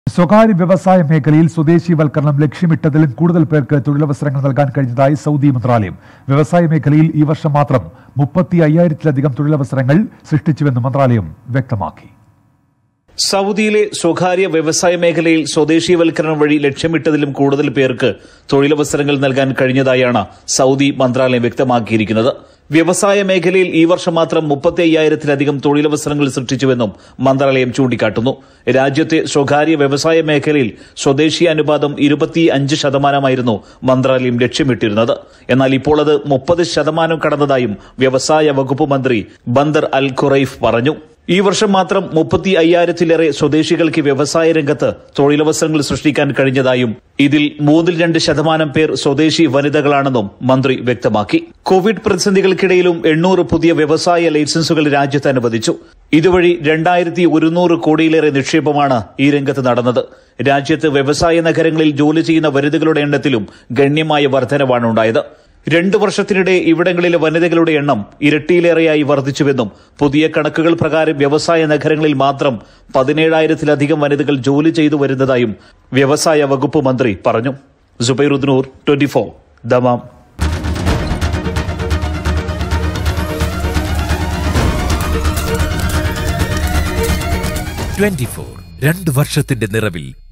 സ്വകാര്യ വ്യവസായ മേഖലയിൽ സ്വദേശീവൽക്കരണം ലക്ഷ്യമിട്ടതിലും കൂടുതൽ പേർക്ക് തൊഴിലവസരങ്ങൾ നൽകാൻ കഴിഞ്ഞതായി സൗദി മന്ത്രാലയം വ്യവസായ മേഖലയിൽ ഈ വർഷം മാത്രം മുപ്പത്തി അയ്യായിരത്തിലധികം തൊഴിലവസരങ്ങൾ സൃഷ്ടിച്ചുവെന്ന് മന്ത്രാലയം വ്യക്തമാക്കി സൗദിയിലെ സ്വകാര്യ വ്യവസായ മേഖലയിൽ സ്വദേശീയവൽക്കരണം വഴി ലക്ഷ്യമിട്ടതിലും കൂടുതൽ പേർക്ക് തൊഴിലവസരങ്ങൾ നൽകാൻ കഴിഞ്ഞതായാണ് സൗദി മന്ത്രാലയം വ്യക്തമാക്കിയിരിക്കുന്നത് വ്യവസായ മേഖലയിൽ ഈ വർഷം മാത്രം മുപ്പത്തി അയ്യായിരത്തിലധികം തൊഴിലവസരങ്ങൾ സൃഷ്ടിച്ചുവെന്നും മന്ത്രാലയം ചൂണ്ടിക്കാട്ടുന്നു രാജ്യത്തെ സ്വകാര്യ വ്യവസായ മേഖലയിൽ സ്വദേശി അനുപാതം ഇരുപത്തി അഞ്ച് ശതമാനമായിരുന്നു മന്ത്രാലയം ലക്ഷ്യമിട്ടിരുന്നത് എന്നാൽ ഇപ്പോൾ അത് മുപ്പത് ശതമാനം കടന്നതായും വ്യവസായ വകുപ്പ് മന്ത്രി ബന്ദർ അൽ ഖുറൈഫ് പറഞ്ഞു ഈ വർഷം മാത്രം മുപ്പത്തി അയ്യായിരത്തിലേറെ സ്വദേശികൾക്ക് വ്യവസായ രംഗത്ത് തൊഴിലവസരങ്ങൾ സൃഷ്ടിക്കാൻ കഴിഞ്ഞതായും ഇതിൽ മൂന്നിൽ രണ്ട് ശതമാനം പേർ സ്വദേശി വനിതകളാണെന്നും മന്ത്രി വ്യക്തമാക്കി കോവിഡ് പ്രതിസന്ധികൾക്കിടയിലും എണ്ണൂറ് പുതിയ വ്യവസായ ലൈസൻസുകൾ രാജ്യത്ത് അനുവദിച്ചു ഇതുവഴി രണ്ടായിരത്തി ഒരുന്നൂറ് കോടിയിലേറെ നിക്ഷേപമാണ് ഈ രംഗത്ത് നടന്നത് രാജ്യത്ത് വ്യവസായ നഗരങ്ങളിൽ ജോലി ചെയ്യുന്ന വനിതകളുടെ എണ്ണത്തിലും ഗണ്യമായ വർധനവാണ് ഉണ്ടായത് രണ്ടു വർഷത്തിനിടെ ഇവിടങ്ങളിലെ വനിതകളുടെ എണ്ണം ഇരട്ടിയിലേറെയായി വർദ്ധിച്ചുവെന്നും പുതിയ കണക്കുകൾ പ്രകാരം വ്യവസായ നഗരങ്ങളിൽ മാത്രം പതിനേഴായിരത്തിലധികം വനിതകൾ ജോലി ചെയ്തു വരുന്നതായും വ്യവസായ വകുപ്പ് മന്ത്രി പറഞ്ഞു Subairudnoor twenty four Dammam twenty four രണ്ട് വർഷത്തിന്റെ നിറവിൽ